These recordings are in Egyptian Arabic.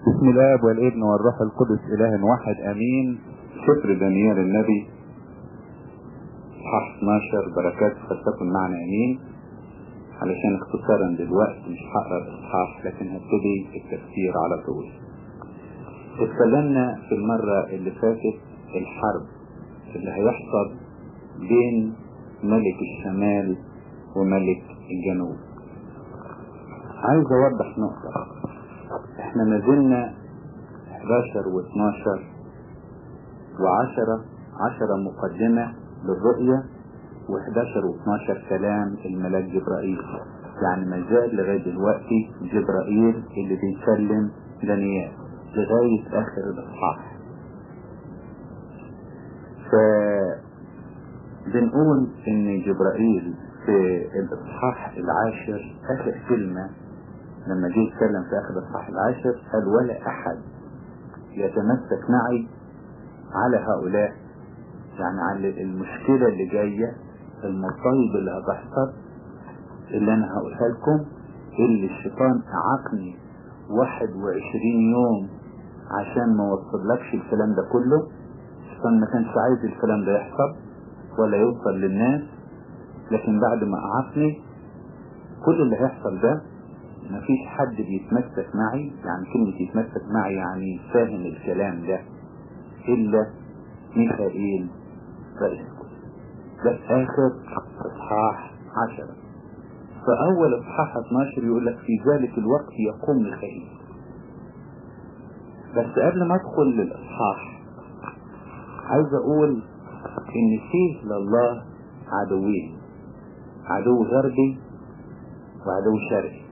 بسم الاب والابن والروح القدس اله واحد امين سفر دانيال النبي اصحاح 12 بركات فلتكن معنا امين علشان اختصارا للوقت مش هقرا الاصحاح لكن هبتدي التفسير على طول اتكلمنا في المرة اللي فاتت الحرب اللي هيحصل بين ملك الشمال وملك الجنوب عايز اوضح نقطة احنا ما زلنا 11 و12 و10 10 مقدمة للرؤية و11 و12 كلام الملاك جبرائيل يعني ما زال لغاية دلوقتي جبرائيل اللي بيسلم دانيال لغاية آخر الإصحاح ف بنقول إن جبرائيل في الإصحاح العاشر آخر كلمة لما جه يتكلم في آخر الإصحاح العاشر قال ولا أحد يتمسك معي على هؤلاء يعني على المشكلة اللي جاية المصايب اللي هتحصل اللي أنا هقولها لكم اللي الشيطان أعاقني 21 يوم عشان ما وصلكش الكلام ده كله الشيطان ما كانش عايز الكلام ده يحصل ولا يوصل للناس لكن بعد ما أعاقني كل اللي هيحصل ده مفيش حد بيتمسك معي يعني كلمة يتمسك معي يعني فاهم الكلام ده إلا ميخائيل رئيس ده آخر إصحاح عشرة فأول إصحاح 12 يقول لك في ذلك الوقت يقوم ميخائيل بس قبل ما أدخل للإصحاح عايز أقول إن فيه لله عدوين عدو غربي وعدو شرقي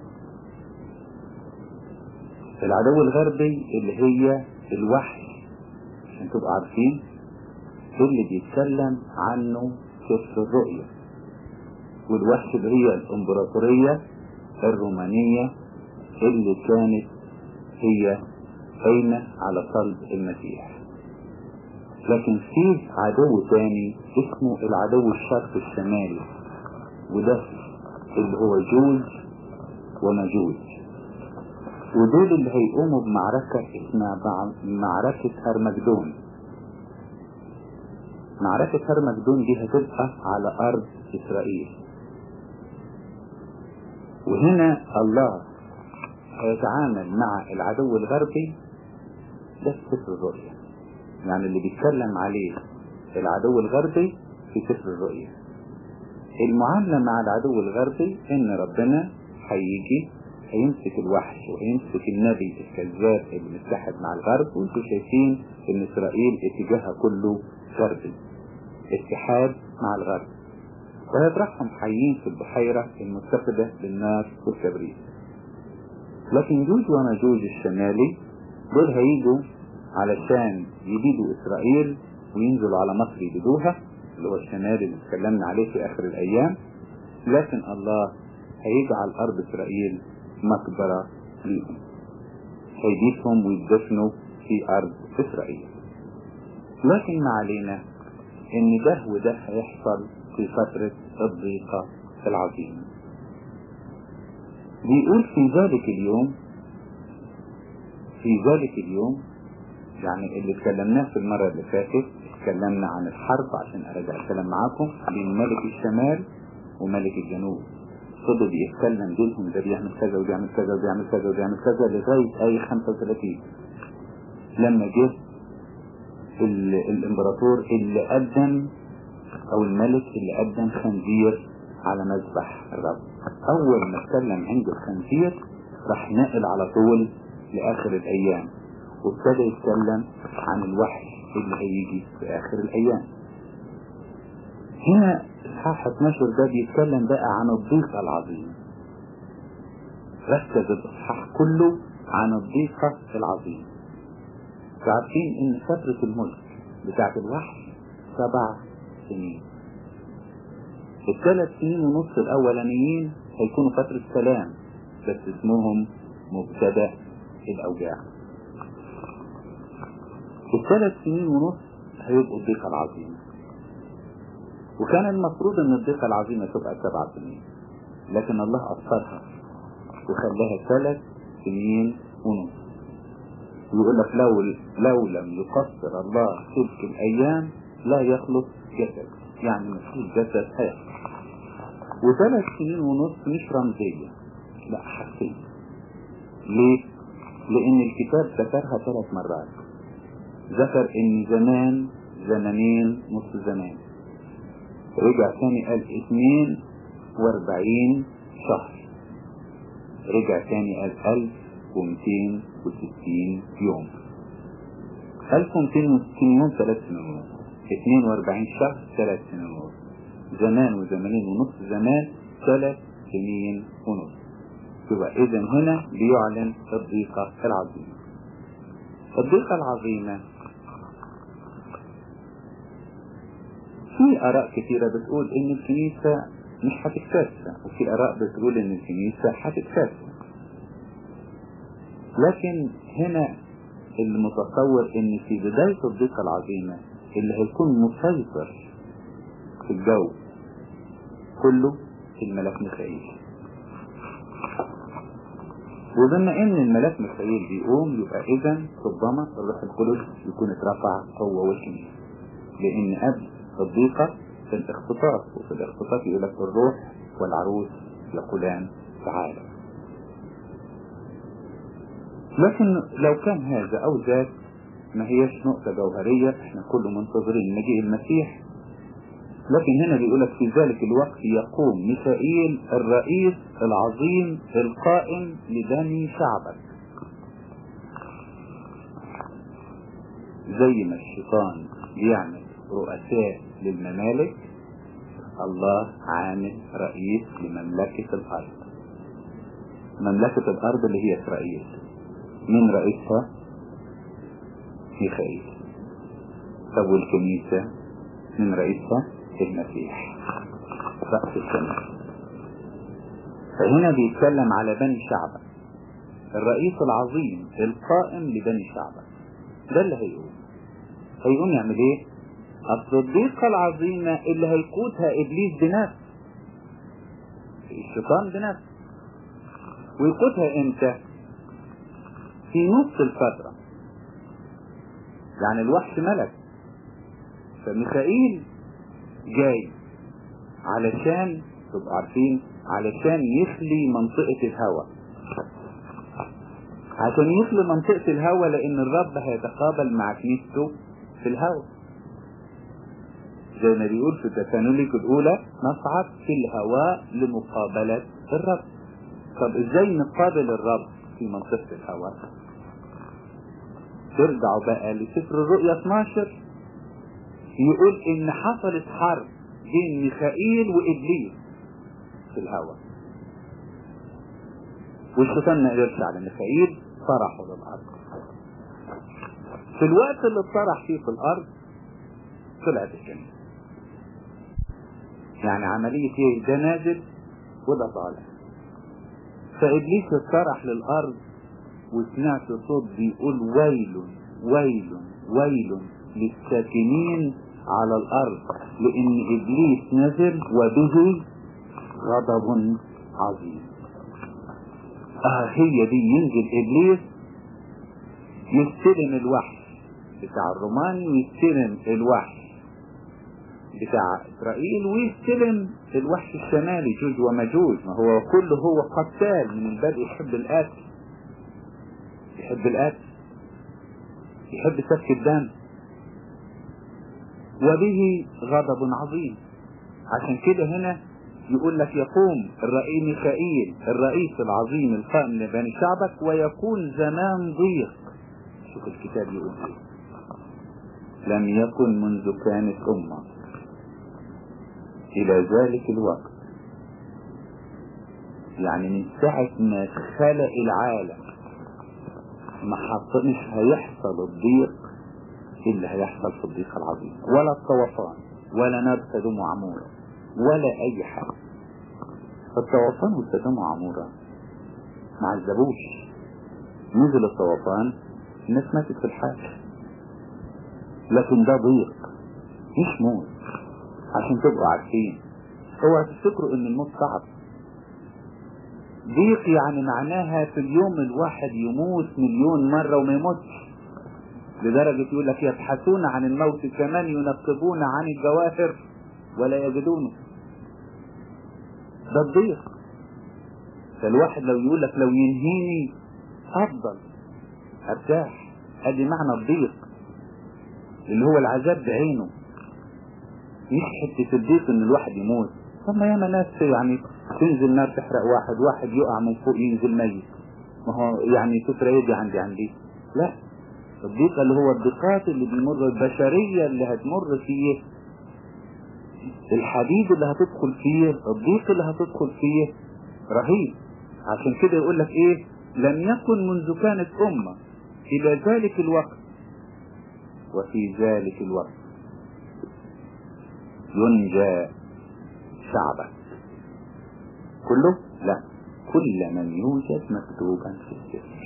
العدو الغربي اللي هي الوحي عشان تبقوا عارفين اللي بيتكلم عنه سفر الرؤيا والوحش اللي هي الامبراطورية الرومانية اللي كانت هي قايمة على صلب المسيح لكن فيه عدو تاني اسمه العدو الشرق الشمالي وده اللي هو جوج ومجوج ودول اللي هيقوموا بمعركة اسمها معركة هرمجدون معركة هرمجدون دي هتبقى على أرض إسرائيل وهنا الله هيتعامل مع العدو الغربي ده في سفر الرؤيا يعني اللي بيتكلم عليه العدو الغربي في سفر الرؤيا المعاملة مع العدو الغربي ان ربنا هيجي هيمسك الوحش وهيمسك النبي الكذاب اللي متحد مع الغرب وانتم شايفين ان اسرائيل اتجاهها كله غربي اتحاد مع الغرب وهيطرحهم حيين في البحيرة المتخذة للنار والكبريت لكن جوج ومجوج الشمالي دول هيجوا علشان يبيدوا اسرائيل وينزلوا على مصر يبيدوها اللي هو الشمال اللي اتكلمنا عليه في اخر الايام لكن الله هيجعل ارض اسرائيل مقبرة ليهم هيبيتهم ويدفنوا في ارض اسرائيل لكن ما علينا ان ده وده هيحصل في فترة الضيقة العظيمة بيقول في ذلك اليوم في ذلك اليوم يعني اللي اتكلمناه في المرة اللي فاتت اتكلمنا عن الحرب عشان ارجع الكلام معاكم بين ملك الشمال وملك الجنوب فضل يتكلم بينهم ده بيعمل كذا وبيعمل كذا وبيعمل كذا وبيعمل كذا لغاية آية 35 لما جه الامبراطور اللي قدم او الملك اللي قدم خنزير على مذبح الرب اول ما اتكلم عند الخنزير راح نقل على طول لاخر الايام وابتدى يتكلم عن الوحي اللي هيجي في اخر الايام هنا اصحاح 12 ده بيتكلم بقى عن الضيقة العظيمة ركز الاصحاح كله عن الضيقة العظيمة عارفين ان فترة الملك بتاعت الوحي سبع سنين الثلاث سنين ونص الاولانيين هيكونوا فترة سلام بس اسمهم مبتدأ الاوجاع الثلاث سنين ونص هيبقوا الضيقة العظيمة وكان المفروض ان الضيقة العظيمة تبقى سبع سنين لكن الله أثرها وخلاها ثلاث سنين ونص يقول لك لو لو لم يقصر الله تلك الايام لا يخلص جسد يعني مفيش جسد هيخلص وثلاث سنين ونص مش رمزية لا حقيقية ليه؟ لأن الكتاب ذكرها ثلاث مرات ذكر إن زمان زمنين نص زمان رجع ثاني قال اثنين واربعين شهر رجع ثاني قال ألف ومتين وستين يوم ألف ومتين وستين يوم ثلاث سنين ونص اثنين واربعين شهر ثلاث سنين ونص زمان وزمانين ونص زمان ثلاث سنين ونص يبقى إذا هنا بيعلن الضيقة العظيمة الضيقة العظيمة في آراء كثيرة بتقول إن الكنيسة مش هتتكسر وفي آراء بتقول إن الكنيسة هتتكسر لكن هنا المتصور إن في بداية الضيقة العظيمة اللي هيكون مسيطر في الجو كله الملاك ميخائيل وبما ان الملاك ميخائيل بيقوم يبقى اذا ربما الروح القدس يكون اترفع هو والكنيسه لان قبل الضيقه في الاختطاف وفي الاختطاف يقول لك الروح والعروس يقولان تعالى لكن لو كان هذا او ذاك ما هيش نقطة جوهرية احنا كله منتظرين مجيء المسيح لكن هنا بيقولك في ذلك الوقت يقوم ميخائيل الرئيس العظيم القائم لبني شعبك زي ما الشيطان بيعمل رؤساء للممالك الله عامل رئيس لمملكة الأرض مملكة الأرض اللي هي إسرائيل من رئيسها ميخائيل طب والكنيسة من رئيسها المسيح رأس السماء فهنا بيتكلم على بني شعبك الرئيس العظيم القائم لبني شعبك ده اللي هيقول هيقوم يعمل ايه اصل الضيقة العظيمة اللي هيقودها ابليس بنفسه الشيطان بنفسه ويقودها امتى في نص الفترة يعني الوحش ملك فميخائيل جاي علشان تبقوا عارفين علشان يخلي منطقة الهواء عشان يخلي منطقة الهواء لأن الرب هيتقابل مع كنيسته في الهواء زي ما بيقول في التسانوليك الأولى نصعد في الهواء لمقابلة الرب طب ازاي نقابل الرب في منطقة الهواء ترجعوا بقى لسفر الرؤيا 12 يقول ان حصلت حرب بين ميخائيل وابليس في الهواء والشيطان ما قدرش على ميخائيل طرحه للارض في الوقت اللي اتطرح فيه في الارض طلعت الكنيسه يعني عملية ايه ده نازل وده طالع فابليس اتطرح للارض وسمعت صوت بيقول ويل ويل ويل للساكنين على الارض لان ابليس نزل وبه غضب عظيم اه هي دي ينزل ابليس يستلم الوحي بتاع الرومان ويستلم الوحي بتاع اسرائيل ويستلم الوحش الشمالي جوج ومجوج ما هو كله هو قتال من البدء يحب القتل يحب القتل يحب سفك الدم وبه غضب عظيم عشان كده هنا يقول لك يقوم الرئيس ميخائيل الرئيس العظيم القائم لبني شعبك ويكون زمان ضيق شوف الكتاب يقول ايه لم يكن منذ كانت أمة إلى ذلك الوقت يعني من ساعة ما خلق العالم ما حط مش هيحصل الضيق اللي هيحصل في الضيق العظيم ولا الطوفان ولا نار سدوم وعمورة ولا أي حاجة الطوفان وسدوم وعمورة ما عذبوش نزل الطوفان الناس ماتت في الحال لكن ده ضيق مش موت عشان تبقوا عارفين اوعى تفتكروا ان الموت صعب ضيق يعني معناها في اليوم الواحد يموت مليون مرة وما يموتش لدرجة يقول لك يبحثون عن الموت كمن ينقبون عن الجواهر ولا يجدونه ده الضيق فالواحد لو يقول لك لو ينهيني افضل ارتاح ادي معنى الضيق اللي هو العذاب بعينه مش حتة الضيق ان الواحد يموت طب ما ياما ناس يعني تنزل نار تحرق واحد واحد يقع من فوق ينزل ميت ما هو يعني تفرق يدي عندي عندي لا الضيق اللي هو الضيقات اللي بيمر البشرية اللي هتمر فيه الحديد اللي هتدخل فيه الضيق اللي هتدخل فيه رهيب عشان كده يقول لك ايه لم يكن منذ كانت امة الى ذلك الوقت وفي ذلك الوقت ينجى شعبك كله لا كل من يوجد مكتوبا في السفر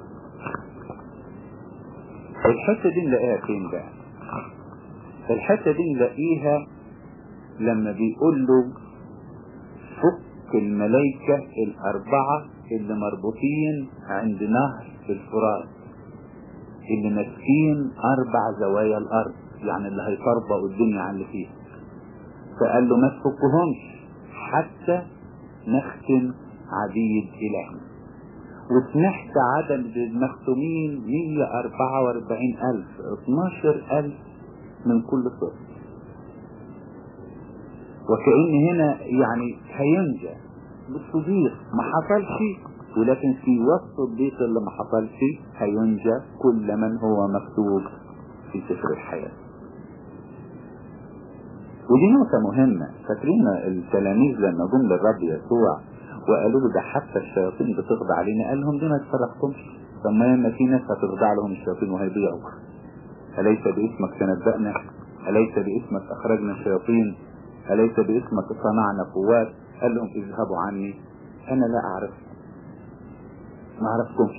الحتة دي نلاقيها فين بقى الحتة دي نلاقيها لما بيقول له فك الملائكة الأربعة اللي مربوطين عند نهر الفرات اللي ماسكين أربع زوايا الأرض يعني اللي هيطربقوا الدنيا على اللي فيها فقال له ما تفكهمش حتى نختم عبيد إلهنا وسمحت عدد المختومين 144 ألف 12 ألف من كل صف وكأن هنا يعني هينجى بالصديق ما حصلش ولكن في وسط الضيق اللي ما حصلش هينجى كل من هو مكتوب في سفر الحياة ودي نقطة مهمة فاكرين التلاميذ لما جم للرب يسوع وقالوا له ده حتى الشياطين بتخضع علينا قال لهم دي ما تفرحكمش طب ما ياما في ناس هتخضع لهم الشياطين وهيضيعوا أليس باسمك تنبأنا أليس باسمك أخرجنا الشياطين أليس باسمك صنعنا قوات قال لهم اذهبوا عني أنا لا أعرف ما أعرفكمش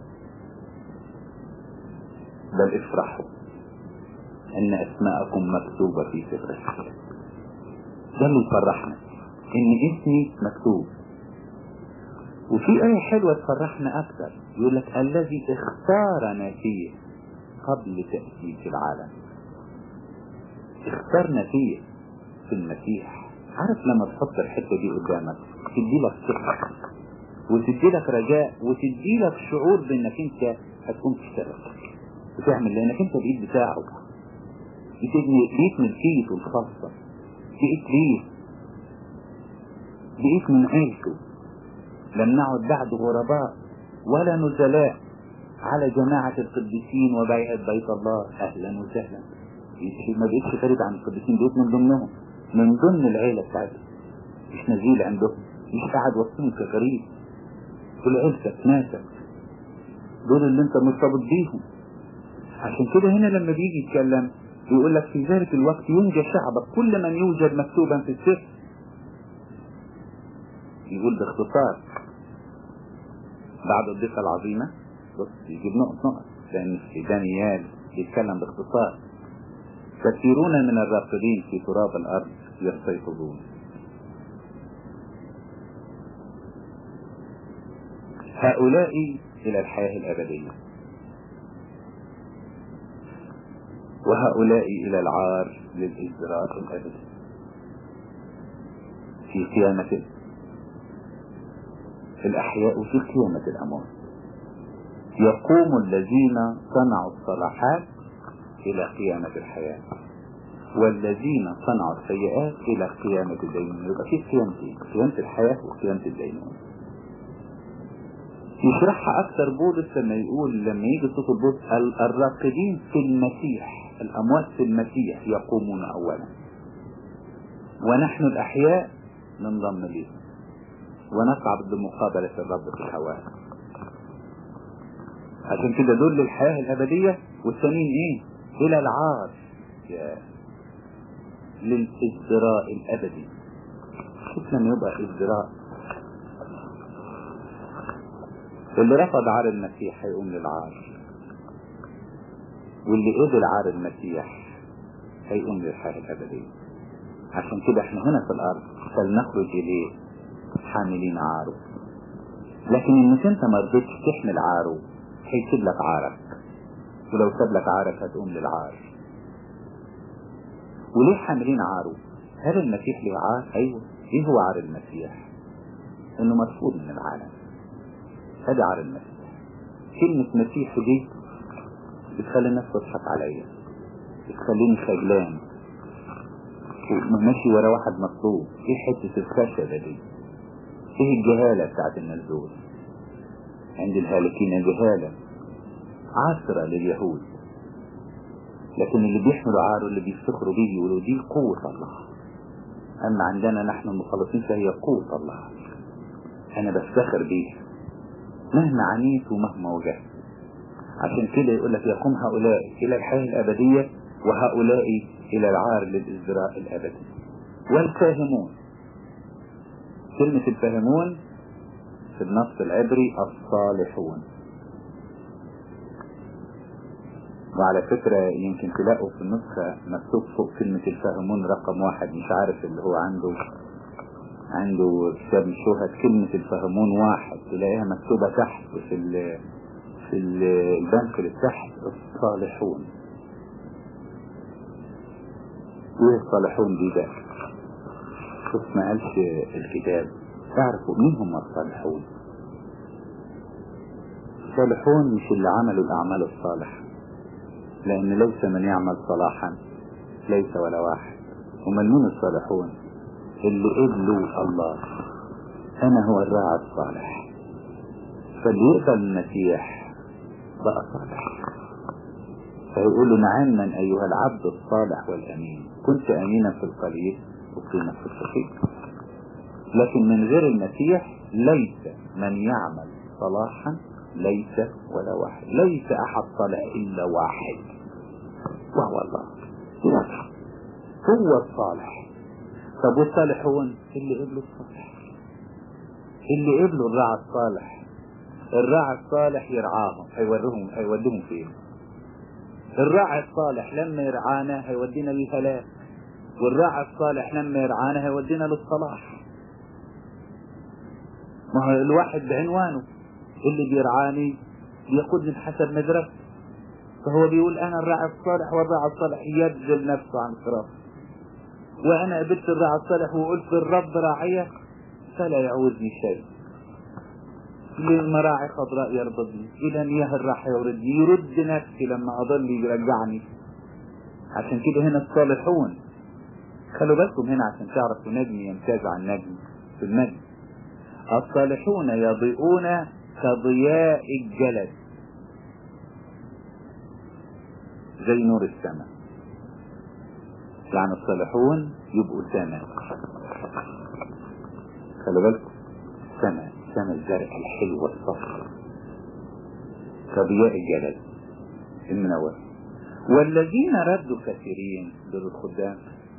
بل افرحوا ان اسماءكم مكتوبة في سفر الحياة ده اللي يفرحنا ان اسمي مكتوب وفي آية حلوة تفرحنا أكثر يقول لك الذي اختارنا فيه قبل تأسيس العالم اختارنا فيه في المسيح عارف لما تحط الحتة دي قدامك تدي لك ثقة وتدي لك رجاء وتدي لك شعور بانك انت هتقوم تشتغل وتعمل لانك انت بايد بتاعه بتبني بقيت ملكيته الخاصة بقيت ليه بقيت من عيلته لم نعد بعد غرباء ولا نزلاء على جماعة القديسين وبيعة بيت الله أهلا وسهلا ما بقيتش فريد عن القديسين بقيت من ضمنهم من ضمن العيلة بتاعتهم مش نزيل عندهم مش قاعد وسطهم كغريب دول عيلتك ناسك دول اللي انت مرتبط بيهم عشان كده هنا لما بيجي يتكلم يقول لك في ذلك الوقت ينجى شعبك كل من يوجد مكتوبا في السفر يقول باختصار بعد الضيقة العظيمة بص يجيب نقط نقط لأن في دانيال يتكلم باختصار كثيرون من الراقدين في تراب الأرض يستيقظون هؤلاء إلى الحياة الأبدية وهؤلاء إلى العار للإزراء الأبدي في قيامة الأحياء في قيامة الأموات يقوم الذين صنعوا الصلاحات إلى قيامة الحياة والذين صنعوا السيئات إلى قيامة الدينون يبقى في قيامتين قيامة الحياة وقيامة الدينون يشرحها أكثر بولس لما يقول لما يجي صوت البولس الراقدين في المسيح الأموات في المسيح يقومون أولا ونحن الأحياء ننضم ليه ونصعد بمقابلة الرب في الهواء عشان كده دول للحياة الأبدية والثانيين إيه؟ إلى العار للإزدراء الأبدي شوف لما يبقى إزدراء اللي رفض عار المسيح هيقوم للعار واللي قبل عار المسيح هيقوم للحياة الأبدية عشان كده احنا هنا في الأرض فلنخرج إليه حاملين عاره لكن انك انت ما رضيتش تحمل عاره هيسيب لك عارك ولو ساب لك عارك هتقوم للعار وليه حاملين عاره هل المسيح له عار ايوه ايه هو عار المسيح انه مرفوض من العالم هذا عار المسيح كلمة مسيح دي بتخلي الناس تضحك عليا بتخليني خجلان ماشي ورا واحد مطلوب ايه حتة الخشبة دي ايه الجهالة بتاعت الناس دول عند الهالكين جهالة عسرة لليهود لكن اللي بيحملوا عاره اللي بيفتخروا بيه يقولوا دي قوة الله أما عندنا نحن المخلصين فهي قوة الله أنا بفتخر بيها مهما عنيت ومهما وجهت عشان كده يقول لك يقوم هؤلاء إلى الحياة الأبدية وهؤلاء إلى العار للإزدراء الأبدي والفاهمون كلمة الفاهمون في النص العبري الصالحون وعلى فكرة يمكن تلاقوا في النسخة مكتوب فوق كلمة الفاهمون رقم واحد مش عارف اللي هو عنده عنده كتاب الشهد كلمة الفاهمون واحد تلاقيها مكتوبة تحت في ال في ال- البنك اللي تحت الصالحون ايه الصالحون دي ده شوف ما قالش الكتاب اعرفوا مين هم الصالحون الصالحون مش اللي عملوا الأعمال الصالحة لأن ليس من يعمل صلاحا ليس ولا واحد هم مين الصالحون اللي قبلوا الله أنا هو الراعي الصالح فاللي يقبل المسيح بقى صالح فيقول له نعما أيها العبد الصالح والأمين كنت أمينا في القليل أقيمك في الكثير لكن من غير المسيح ليس من يعمل صلاحا ليس ولا واحد ليس أحد صالح إلا واحد وهو الله واضح. هو الصالح طب والصالحون اللي قبلوا الصالح اللي قبلوا الراعي الصالح الراعي الصالح يرعاهم هيوريهم هيوديهم فين الراعي الصالح لما يرعانا هيودينا للهلاك والراعي الصالح لما يرعانا هيودينا للصلاح ما هو الواحد بعنوانه اللي بيرعاني بيقودني بحسب مدرسته فهو بيقول انا الراعي الصالح والراعي الصالح يبذل نفسه عن فراغ وانا قبلت الراعي الصالح وقلت الرب راعية فلا يعوزني شيء للمراعي خضراء يربضني الى مياه الراحة يوردني يرد نفسي لما اضل يرجعني عشان كده هنا الصالحون خلوا بالكم هنا عشان تعرفوا نجم يمتاز عن نجم في المجد الصالحون يضيئون كضياء الجلد زي نور السماء يعني الصالحون يبقوا سماء خلوا بالكم سماء سماء الزرق الحلو الصفر كضياء الجلد المنور والذين ردوا كثيرين دول الخدام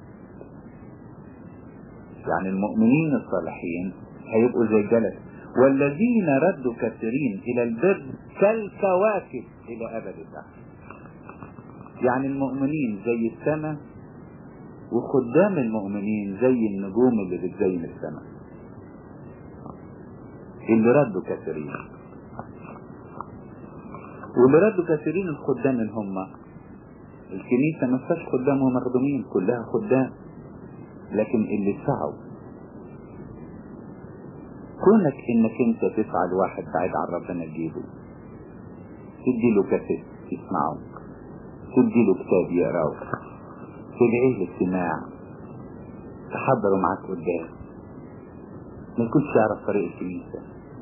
يعني المؤمنين الصالحين هيبقوا زي الجلد والذين ردوا كثيرين الى البر كالكواكب الى ابد الدهر يعني المؤمنين زي السماء وخدام المؤمنين زي النجوم اللي بتزين السماء اللي ردوا كثيرين واللي ردوا كثيرين الخدام اللي هم الكنيسة ما فيهاش خدام ومخدومين كلها خدام لكن اللي سعوا كونك انك انت تسعى لواحد بعيد عن ربنا تجيبه تدي له كاسيت يسمعه تدي له كتاب يقراه تدعيه الاجتماع تحضره معاك قدام ما يكونش يعرف طريق الكنيسة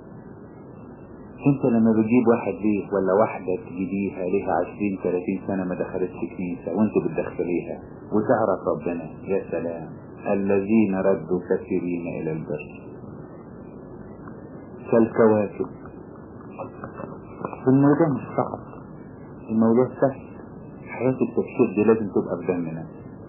انت لما بتجيب واحد ليه ولا واحدة تجيبيها ليها عشرين ثلاثين سنة ما دخلتش كنيسة وانت بتدخليها وتعرف ربنا يا سلام الذين ردوا كثيرين الى البر كالكواكب الموضوع مش صعب الموضوع سهل حياة التبشير دي لازم تبقى في دمنا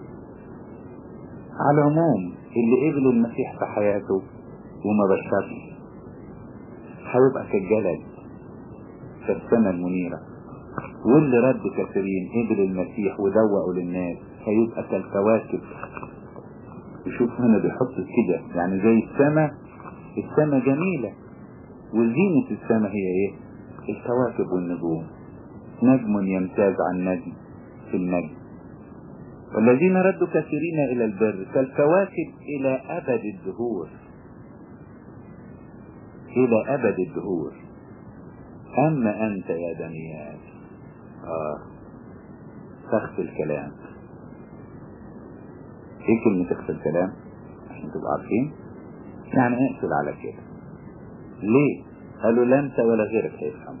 على العموم اللي قبل المسيح في حياته وما بشرش هيبقى كالجلد في السماء المنيرة واللي رد كثيرين قبل المسيح ودوقوا للناس هيبقى كالكواكب يشوف هنا بيحط كده يعني زي السماء السماء جميلة وزينة السماء هي ايه الكواكب والنجوم نجم يمتاز عن نجم في النجم والذين ردوا كثيرين إلى البر كالكواكب إلى أبد الدهور إلى أبد الدهور أما أنت يا دانيال آه تخفي الكلام إيه كلمة تخفي الكلام عشان تبقوا عارفين يعني اقفل على كده ليه قالوا لا انت ولا غيرك هيفهم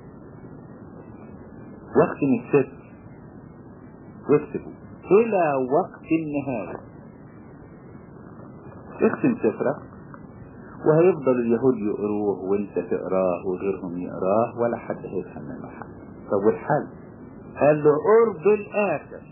وقت السر واكتبوا الى وقت النهاية اختم سفرك وهيفضل اليهود يقروه وانت تقراه وغيرهم يقراه ولا حد هيفهم منه حاجة طب والحل قال له قرب الاخر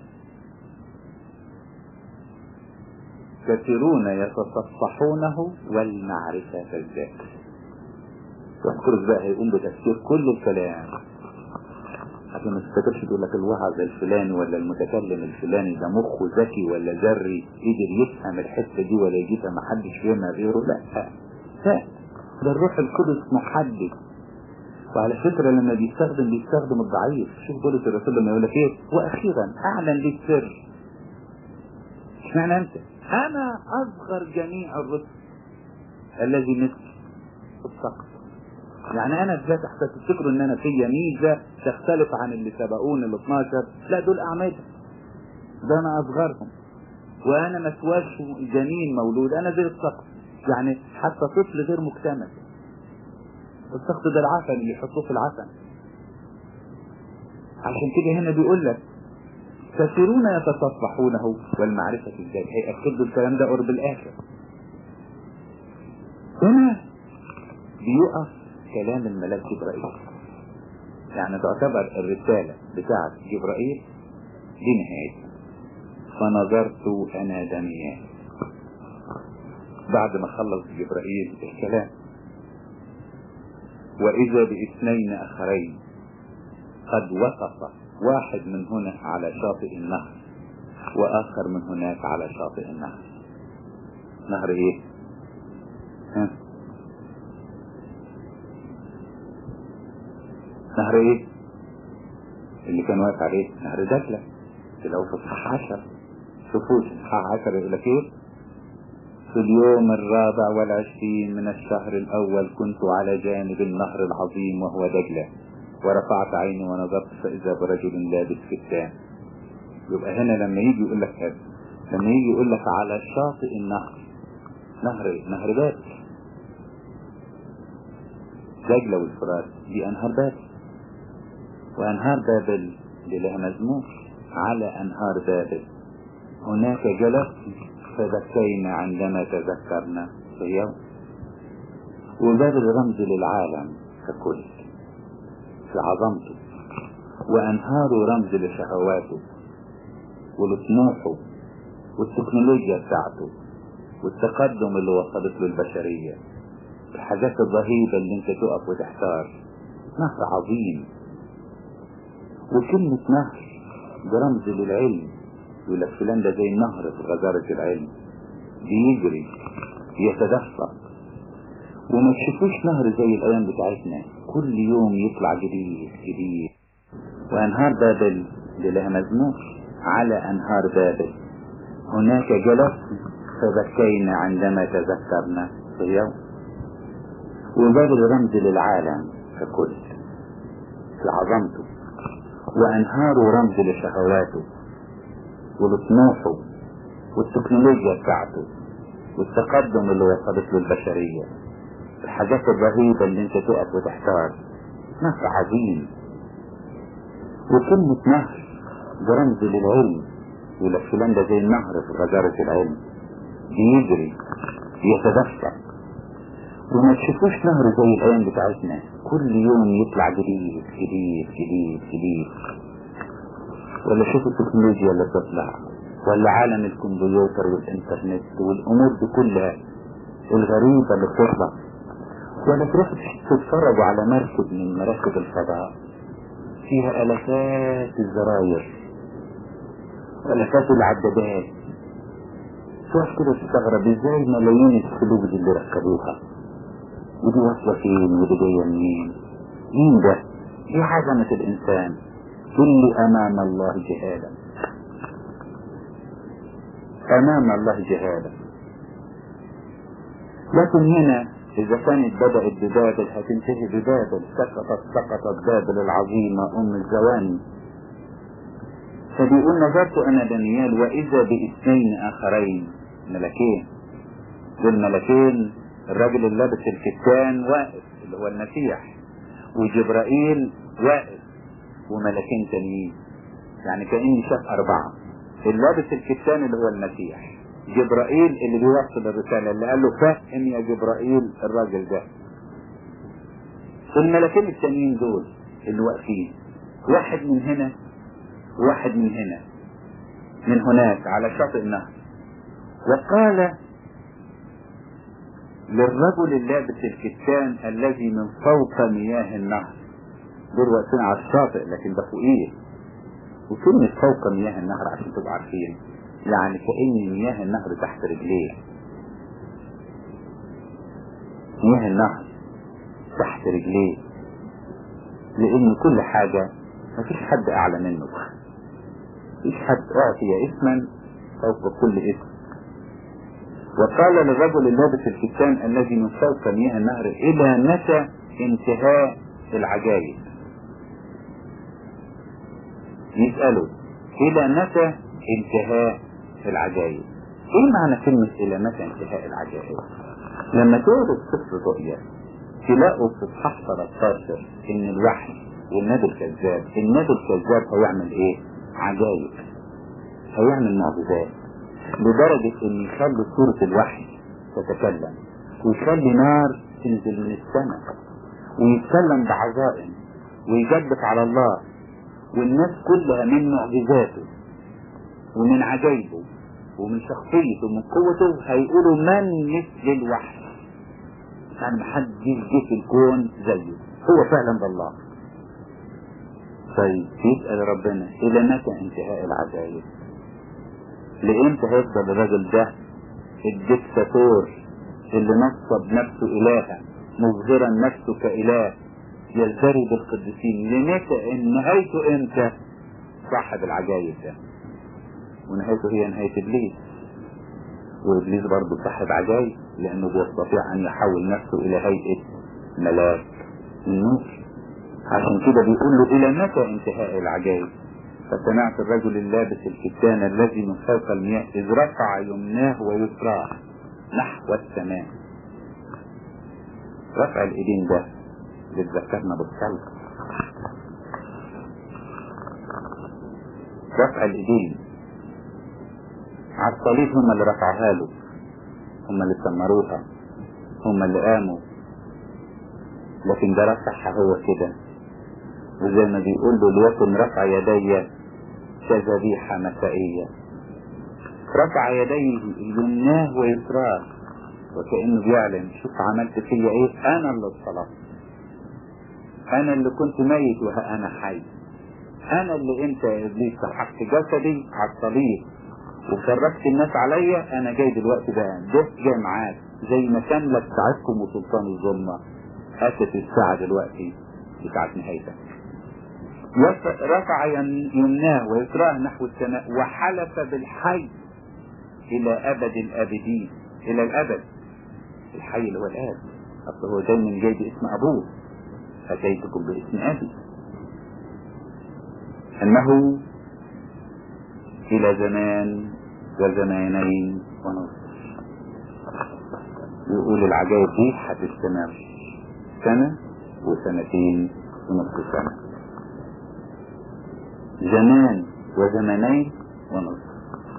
كثيرون يتصفحونه والمعرفة تزداد واذكر بقى هيقوم بتفسير كل الكلام عشان ما تفتكرش تقول لك الوعظ الفلاني ولا المتكلم الفلاني ده مخه ذكي ولا ذري قدر يفهم الحته دي ولا يجيبها ما حدش فيها غيره لا لا ده الروح القدس محدد وعلى فكرة لما بيستخدم بيستخدم الضعيف شوف بولس الرسول لما يقول لك ايه واخيرا اعلن لي السر اشمعنى انت انا اصغر جميع الرسل الذي مثل السقف يعني انا بذات حتى تفتكروا ان انا فيا ميزه تختلف عن اللي سبقوني ال 12 لا دول اعمده ده انا اصغرهم وانا ما سواش جنين مولود انا زي السقف يعني حتى طفل غير مكتمل السقف ده العفن اللي يحطوه في العفن عشان كده هنا بيقول لك كثيرون يتصفحونه والمعرفة الذات هيأكدوا الكلام ده قرب الآخر هنا بيقف كلام الملاك جبرائيل يعني تعتبر الرسالة بتاعة جبرائيل دي نهايتها فنظرت أنا دانيال بعد ما خلص جبرائيل الكلام وإذا باثنين آخرين قد وقف واحد من هنا على شاطئ النهر وآخر من هناك على شاطئ النهر نهر إيه؟ ها؟ نهر ايه اللي كان واقف عليه نهر دجلة لو في صح عشر شوفوا صح عشر يقول لك ايه في اليوم الرابع والعشرين من الشهر الاول كنت على جانب النهر العظيم وهو دجلة ورفعت عيني ونظرت فاذا برجل لابس كتان يبقى هنا لما يجي يقول لك هذا لما يجي يقول لك على شاطئ النهر نهر ايه نهر بابل دجلة والفرات دي انهار بابل وأنهار بابل دي لها مزمور على أنهار بابل هناك جلست فبكينا عندما تذكرنا في يوم وبابل رمز للعالم ككل في عظمته وأنهاره رمز لشهواته ولطموحه والتكنولوجيا بتاعته والتقدم اللي وصلت له البشرية الحاجات الرهيبة اللي انت تقف وتحتار نهر عظيم وكلمة نهر ده رمز للعلم يقول لك فلان ده زي النهر في غزارة العلم بيجري يتدفق وما تشوفوش نهر زي الأيام بتاعتنا كل يوم يطلع جديد جديد وأنهار بابل دي لها مزمور على أنهار بابل هناك جلس فبكينا عندما تذكرنا في يوم وبابل رمز للعالم ككل في عظمته وأنهاره رمز لشهواته ولطموحه والتكنولوجيا بتاعته والتقدم اللي وصلت له البشرية الحاجات الرهيبة اللي انت تقف وتحتار نهر عظيم وكلمة نهر ده رمز للعلم يقول لك فلان ده زي النهر في غزارة العلم بيجري بيتدفق وما تشوفوش نهر زي الايام بتاعتنا كل يوم يطلع جديد جديد جديد جديد ولا شوف التكنولوجيا اللي بتطلع ولا عالم الكمبيوتر والانترنت والامور دي كلها الغريبة اللي بتطلع ولا تروح تتفرجوا على مركب من مراكب الفضاء فيها الافات الزراير والافات العدادات تقف كده تستغرب ازاي ملايين السلوك دي اللي ركبوها ودي واصلة فين ودي جاية منين مين ده دي عظمة الإنسان اللي امام الله جهالا امام الله جهالا لكن هنا اذا كانت بدأت ببابل هتنتهي ببابل سقطت سقطت بابل العظيمة ام الزواني فبيقول نظرت انا دانيال واذا باثنين اخرين ملكين دول ملكين الراجل اللي لابس الكتان واقف اللي هو المسيح وجبرائيل واقف وملكين تانيين يعني كأني شاف أربعة اللي لابس الكتان اللي هو المسيح جبرائيل اللي بيوصل الرسالة اللي قال له فهم يا جبرائيل الراجل ده الملكين التانيين دول اللي واقفين واحد من هنا واحد من هنا من هناك على شاطئ النهر وقال للرجل اللابس الكتان الذي من فوق مياه النهر دول واقفين على الشاطئ لكن ده فوقيه وكلمة فوق مياه النهر عشان تبقوا عارفين يعني كأن مياه النهر تحت رجليه مياه النهر تحت رجليه لأن كل حاجة مفيش حد أعلى منه مفيش حد أعطي اسما فوق كل اسم وقال للرجل اللابس الكتان الذي من فوق مياه النهر إلى متى انتهاء العجائب يسأله إلى متى انتهاء العجائب ايه معنى كلمة الى متى انتهاء العجائب لما تقروا سفر رؤيا تلاقوا في اصحاح 13 ان الوحي والنبي الكذاب النبي الكذاب هيعمل ايه عجائب هيعمل معجزات لدرجة ان يخلي سورة الوحي تتكلم ويخلي نار تنزل من السماء ويتكلم بعظائم ويجدف على الله والناس كلها من معجزاته ومن عجائبه ومن شخصيته ومن قوته هيقولوا من مثل الوحي يعني محدش جه في الكون زيه هو فعلا بالله طيب يسأل ربنا إلى متى انتهاء العجائب لإمتى هيفضل الراجل ده الدكتاتور اللي نصب نفسه إلها مظهرا نفسه كإله يزدري بالقديسين لمتى إن نهايته إمتى صاحب العجائب ده ونهايته هي نهاية إبليس وإبليس برضه صاحب عجائب لأنه بيستطيع أن يحول نفسه إلى هيئة ملاك النور عشان كده بيقول له إلى متى انتهاء العجائب فسمعت الرجل اللابس الكتان الذي من فوق المياه إذ رفع يمناه ويسراه نحو السماء رفع الإيدين ده بتذكرنا بالصلاة رفع الإيدين على الصليب هم اللي رفعها له هم اللي سمروها هم اللي قاموا لكن ده رفعها هو كده وزي ما بيقول له ليكن رفع يدي كذبيحة مسائية رفع يديه يمناه ويسراه وكأنه بيعلن شوف عملت فيا ايه انا اللي اتصلبت انا اللي كنت ميت وها انا حي انا اللي انت يا ابليس سحقت جسدي على الصليب وفرجت الناس عليا انا جاي دلوقتي بقى ده جاي معاك زي ما كان لك ساعتكم وسلطان الظلمة اتت الساعة دلوقتي بتاعت نهايتك رفع يمناه ويسراه نحو السماء وحلف بالحي الى ابد الابدين الى الابد الحي اللي هو الاب اصل هو دايما جاي باسم ابوه اتيتكم باسم ابي انه الى زمان وزمانين ونصف يقول العجائب دي هتستمر سنة وسنتين ونصف سنة زمان وزمانين ونصف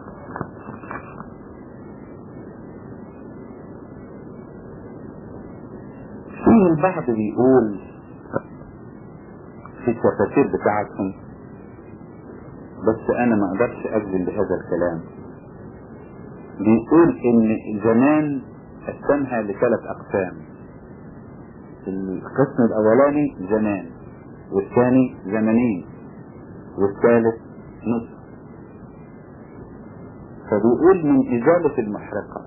فيه البعض بيقول في التفاسير بتاعتهم بس انا ما اقدرش اجزم بهذا الكلام بيقول ان زمان قسمها لثلاث اقسام القسم الاولاني زمان والثاني زمنين والثالث نصف فبيقول من ازالة المحرقة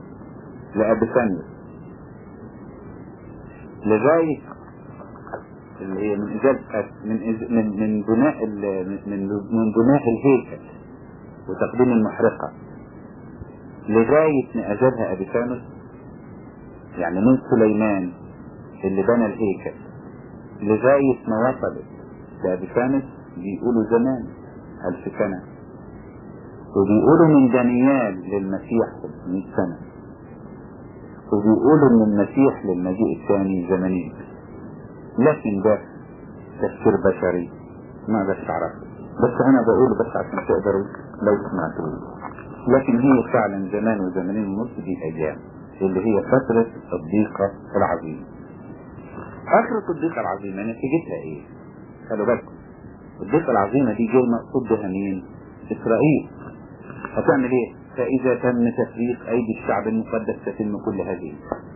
لأبسانيا لغاية اللي هي من ازاله من إز- من من بناء ال- من من بناء الهيكل وتقديم المحرقه لغايه ما اجلها ابي كامل يعني من سليمان اللي بنى الهيكل لغايه ما وصلت لابي كامل بيقولوا زمان ألف سنة وبيقولوا من دانيال للمسيح 500 سنة وبيقولوا من المسيح للمجيء الثاني زمنين لكن ده تفسير بشري ما بس اعرفه بس انا بقوله بس عشان تقدروا لو سمعتوا لكن هي فعلا زمان وزمنين ونص دي ايام اللي هي فترة الضيقة العظيمة اخرة الضيقة العظيمة نتيجتها ايه خلوا بالكم الضيقة العظيمة دي جاي مقصود بها مين اسرائيل هتعمل ايه فاذا تم تفريق ايدي الشعب المقدس تتم كل هذه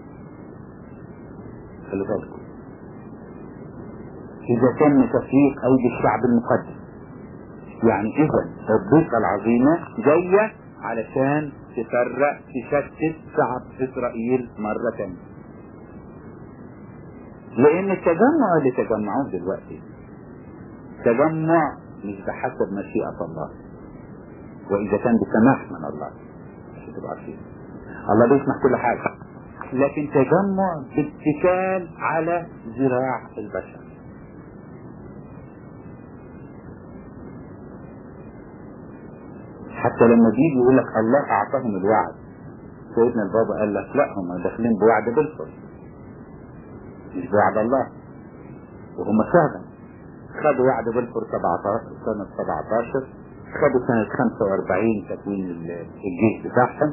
خلوا بالكم إذا تم تفريق أيدي الشعب المقدس يعني إذا الضيقة العظيمة جاية علشان تفرق تشتت شعب إسرائيل مرة تانية لأن التجمع اللي تجمعوه دلوقتي تجمع مش بحسب مشيئة الله وإذا كان بسماح من الله عشان تبقى عارفين الله بيسمح كل حاجة لكن تجمع باتكال على ذراع البشر حتى لما بيجي يقول لك الله اعطاهم الوعد سيدنا البابا قال لك لا هم داخلين بوعد بالفعل مش بوعد الله وهم فعلا خدوا وعد بالفعل 17 سنة 17 خدوا سنة 45 تكوين ال- الجيش بتاعهم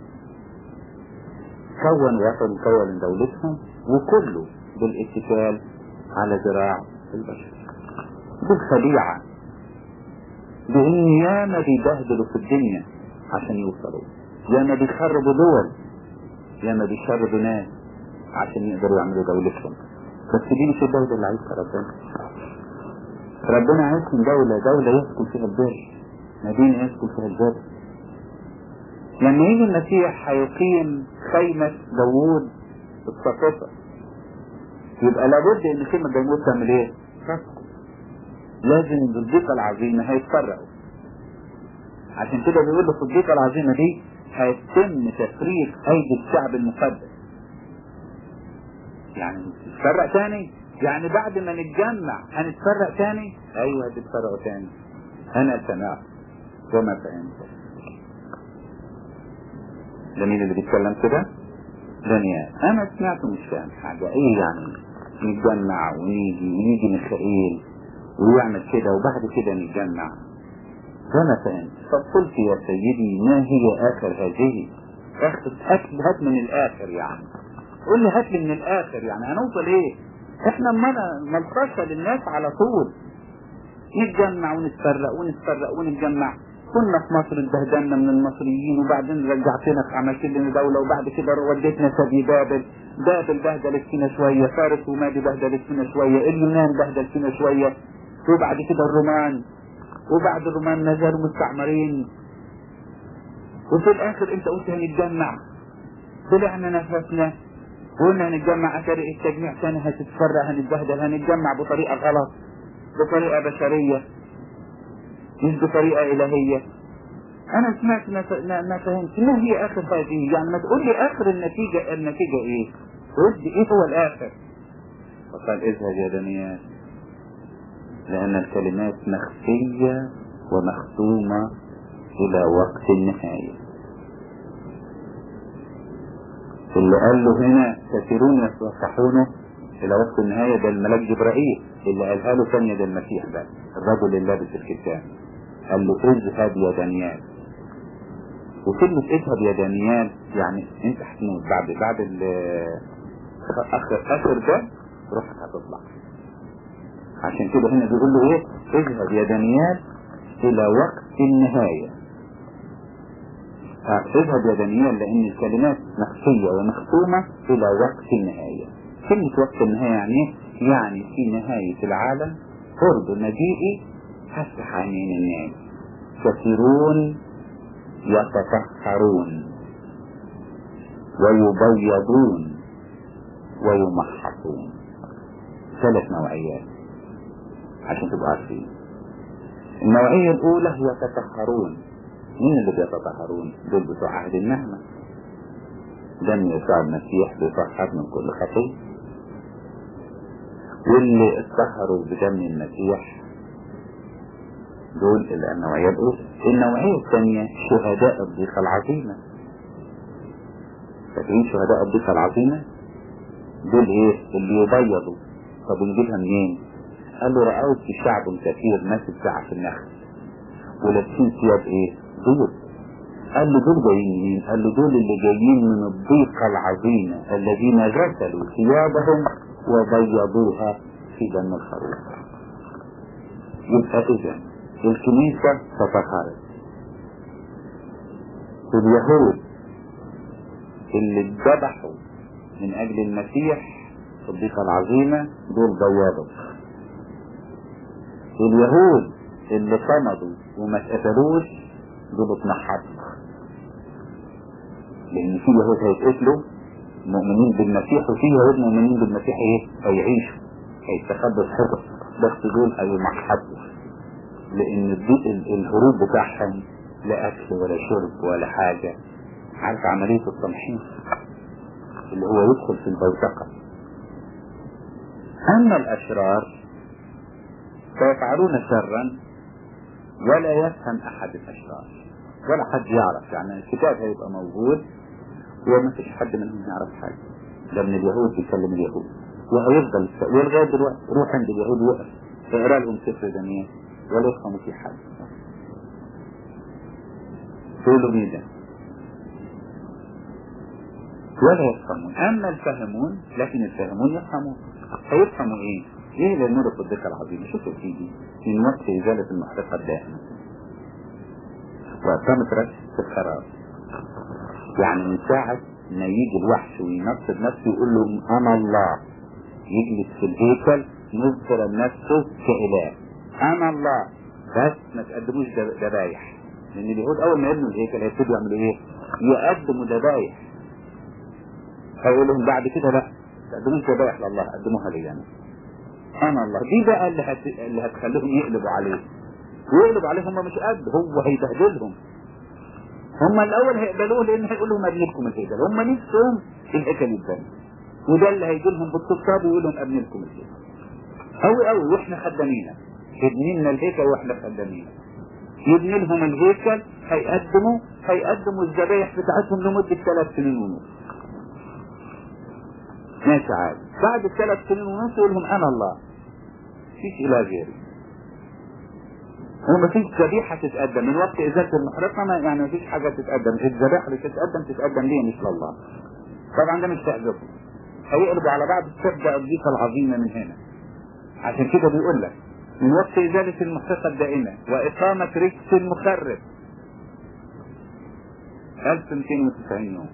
كون وطن كون دولتهم وكله بالاتكال على ذراع البشر دي الخليعة لان ياما بيبهدلوا في الدنيا عشان يوصلوا ياما بيخربوا دول ياما بيشردوا ناس عشان يقدروا يعملوا دولتهم بس دي مش الدولة اللي عايزها ربنا ربنا عايزكم دولة دولة يسكن فيها البر مدينة يسكن فيها البر لما يجي المسيح هيقيم خيمة داوود الساقطة يبقى لابد ان خيمة داوود تعمل ايه؟ تسقط لازم بالضيقة العظيمة هيتفرقوا عشان كده بيقول له في الضيقة العظيمة دي هيتم تفريق أيدي الشعب المقدس يعني نتفرق تاني يعني بعد ما نتجمع هنتفرق تاني ايوه هتتفرقوا تاني انا سمعت وما فهمت ده مين اللي بيتكلم كده دانيال انا سمعت ومش فاهم حاجه ايه يعني نتجمع ونيجي ونيجي ميخائيل ويعمل كده وبعد كده نتجمع فما فهمت فقلت يا سيدي ما هي اخر هذه اخر هات هات من الاخر يعني قول لي هات لي من الاخر يعني هنوصل ايه احنا ما نلقاش للناس على طول نتجمع ونتفرق ونتفرق ونتجمع كنا في مصر اتبهدلنا من المصريين وبعدين رجعتنا عملت لنا دولة وبعد كده وديتنا سبي بابل بابل بهدلت فينا شوية فارس ومادي بهدلت فينا شوية اليونان بهدل فينا شوية وبعد كده الرومان وبعد الرومان ما زالوا مستعمرين وفي الاخر انت قلت هنتجمع طلعنا نفسنا قلنا هنتجمع طريقة التجميع تاني هتتفرق هنتبهدل هنتجمع بطريقة غلط بطريقة بشرية مش بطريقة إلهية أنا سمعت ما, ف... ما, ما فهمت ما هي آخر هذه يعني ما تقول لي آخر النتيجة النتيجة إيه قلت إيه هو الآخر فقال اذهب يا دانيال لأن الكلمات مخفية ومختومة إلى وقت النهاية اللي قال له هنا كثيرون يصحونه إلى وقت النهاية ده الملاك جبرائيل اللي قالها له ثانية ده المسيح ده الرجل اللي لابس الكتاب قال له اذهب يا دانيال وكلمة اذهب يا دانيال يعني انت هتموت بعد بعد ال اخر اخر ده روحك هتطلع عشان كده هنا بيقول له ايه اذهب يا دانيال الى وقت النهاية اذهب يا دانيال لان الكلمات مخفية ومختومة الى وقت النهاية كلمة وقت النهاية يعني ايه؟ يعني في نهاية العالم قرب مجيئي هفتح عينين الناس كثيرون يتطهرون ويبيضون ويمحصون ثلاث نوعيات عشان تبقوا عارفين النوعية الأولى يتطهرون مين اللي بيتطهرون؟ دول بتوع عهد النعمة دم يسوع المسيح بيطهر من كل خطية واللي اتطهروا بدم المسيح دول النوعية الأولى النوعية الثانية شهداء الضيقة العظيمة فاكرين شهداء الضيقة العظيمة دول ايه اللي يبيضوا طب ونجيبها منين قال له رأيت شعب كثير ماسك ساعة في النخل ولابسين ثياب ايه بيض قال له دول جايين مين قال له دول اللي جايين من الضيقة العظيمة الذين غسلوا ثيابهم وبيضوها في دم الخروف يبقى اذا الكنيسة تطهرت اليهود اللي اتذبحوا من اجل المسيح في الضيقة العظيمة دول بياضوا اليهود اللي صمدوا وما اتقتلوش دول اتنحروا لان في يهود هيتقتلوا مؤمنين بالمسيح وفي يهود مؤمنين بالمسيح ايه هيعيشوا هيستخبوا الحفظ بس دول هيمحطوا لان الضيق الهروب بتاعهم لا اكل ولا شرب ولا حاجة عارف عملية التمحيص اللي هو يدخل في البوتقة اما الاشرار فيفعلون شرا ولا يفهم احد الاشرار ولا حد يعرف يعني الكتاب هيبقى موجود وما فيش حد منهم يعرف حاجة ده من اليهود بيكلم اليهود وهيفضل ولغاية دلوقتي روح عند اليهود وقف اقرا لهم سفر دانيال ولا يفهموا فيه حاجة تقولوا مين ده ولا يفهمون اما الفاهمون لكن الفاهمون يفهمون هيفهموا ايه ايه اللي الملك الذكر العظيم شوفوا سيدي من وقت ازالة المحرقة الدائمة وقامت رأس الخراب يعني من ساعة ما يجي الوحش وينصب نفسه يقول له انا الله يجلس في الهيكل يذكر نفسه كإله انا الله بس ما تقدموش ذبايح لان اليهود اول ما يبنوا الهيكل هيبتدوا يعملوا ايه يقدموا ذبايح هيقول لهم بعد كده لا تقدموش ذبايح لله قدموها لي انا انا الله دي بقى اللي, هت... اللي هتخليهم يقلبوا عليه ويقلب عليه هم مش قد هو هيبهدلهم هم الاول هيقبلوه لان هيقول لهم ابني لكم الهيكل هم نفسهم الهيكل يتبنى وده اللي هيجي لهم بالطبطاب ويقول لهم ابني لكم الهيكل قوي قوي واحنا خدامينه ابني لنا الهيكل واحنا خدامينه يبني لهم الهيكل هيقدموا هيقدموا الذبايح بتاعتهم لمدة ثلاث سنين ونص ماشي عادي بعد الثلاث سنين ونص يقول لهم انا الله فيش اله غيري هو مفيش ذبيحة تتقدم من وقت ازالة المحرقة ما يعني مفيش حاجة تتقدم الذبيحة اللي تتقدم تتقدم ليه مش لله طبعا ده مش تعجبه هيقلبوا على بعض تبدأ الضيقة العظيمة من هنا عشان كده بيقول لك من وقت إزالة المحرقة الدائمة وإقامة رجس المخرب 1290 يوم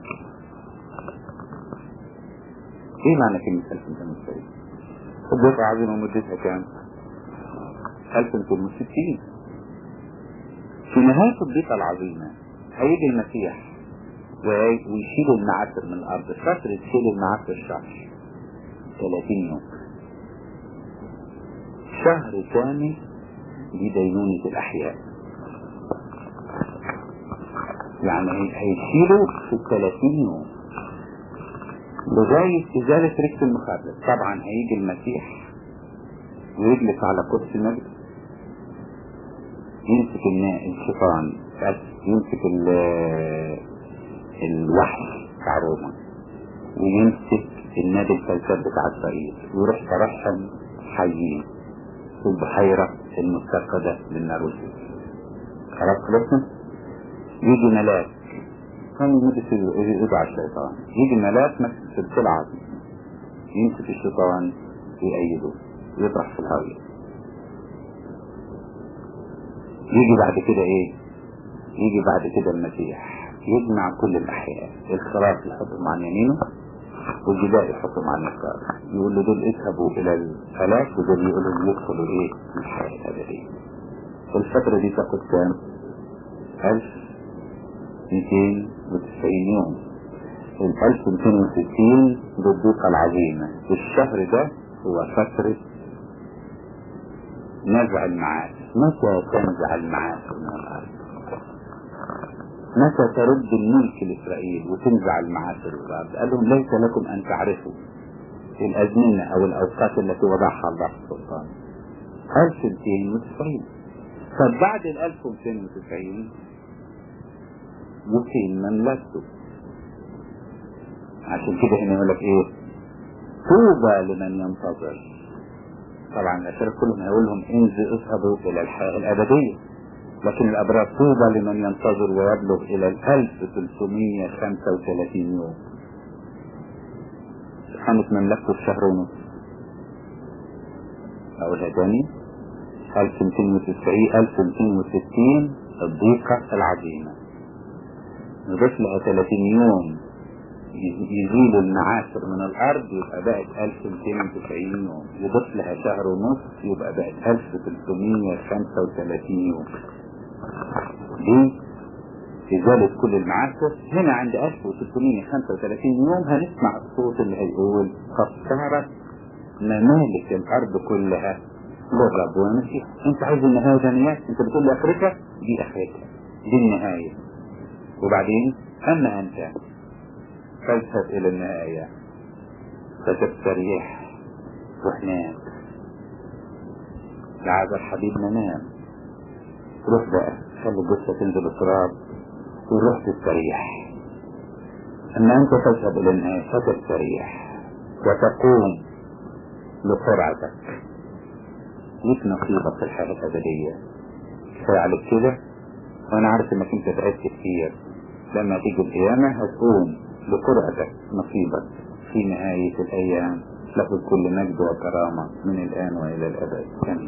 ايه معنى كلمة 1290 الضيقة العظيمة مدتها كام 1260 في نهاية الضيقة العظيمة هيجي المسيح ويشيل المعافر من الأرض فترة تشيل المعافر شهر 30 يوم شهر كامل لدينونة الأحياء يعني هيشيلوا في الثلاثين يوم لغاية إزالة ريحة المخرب طبعا هيجي المسيح ويجلس على كرسي المجد يمسك الشيطان يمسك الوحش بتاع روما ويمسك النادي الفلسفة بتاع إسرائيل ويروح فرحهم حيين في البحيرة المتقدة للناروسي خلاص خلصنا يجي ملاك كان يمد ايده على الشيطان يجي ملاك ماسك سلسلة عظيمة يمسك الشيطان ويأيده ويطرح في الهواء يجي بعد كده ايه يجي بعد كده المسيح يجمع كل الاحياء الخراف يحطهم عن يمينه والجبال يحطهم عن يساره يقول له دول اذهبوا الى الهلاك ودول يقول لهم يدخلوا ايه الحياة الابدية الفترة دي تاخد كام 1290 يوم ال 1260 بالضيقة العظيمة الشهر ده هو فترة نزع المعاصي متى تنزع المعاصي من الأرض متى ترد الملك لإسرائيل وتنزع المعاصي من الأرض قال لهم ليس لكم أن تعرفوا الأزمنة أو الأوقات التي وضعها الله في السلطان 1290 طب بعد ال 1290 وفين مملكته عشان كده هنا يقول لك ايه طوبى لمن ينتظر طبعا الأشرار كلهم هيقول لهم انزل اذهبوا إلى الحياة الأبدية لكن الأبرار طوبى لمن ينتظر ويبلغ إلى ال 1335 يوم كانت مملكته في شهر ونص أقولها تاني 1290 1260 الضيقة العظيمة نضيف لها 30 يوم يزيل المعاشر من الأرض يبقى بقت 1290 يوم يضيف لها شهر ونص يبقى بقت 1335 يوم دي إزالة كل المعاشر هنا عند 1335 يوم هنسمع الصوت اللي هيقول قد صارت ممالك الأرض كلها للرب والمسيح أنت عايز النهاية جميعات أنت بتقول لي أخرتها دي أخرتها دي النهاية وبعدين أما أنت فاذهب إلى النهاية فتستريح روح نام لعذا حبيبنا نام روح بقى خلي الجثة تنزل التراب وروح تستريح أما أنت تذهب إلى النهاية فتستريح وتقوم لسرعتك ليك نصيبك في الحياة الأبدية كفاية عليك كده وأنا عارف إنك أنت تعبت كتير لما تيجي القيامة هتقوم لقرعتك نصيبك في نهاية الأيام له كل مجد وكرامة من الآن وإلى الأبد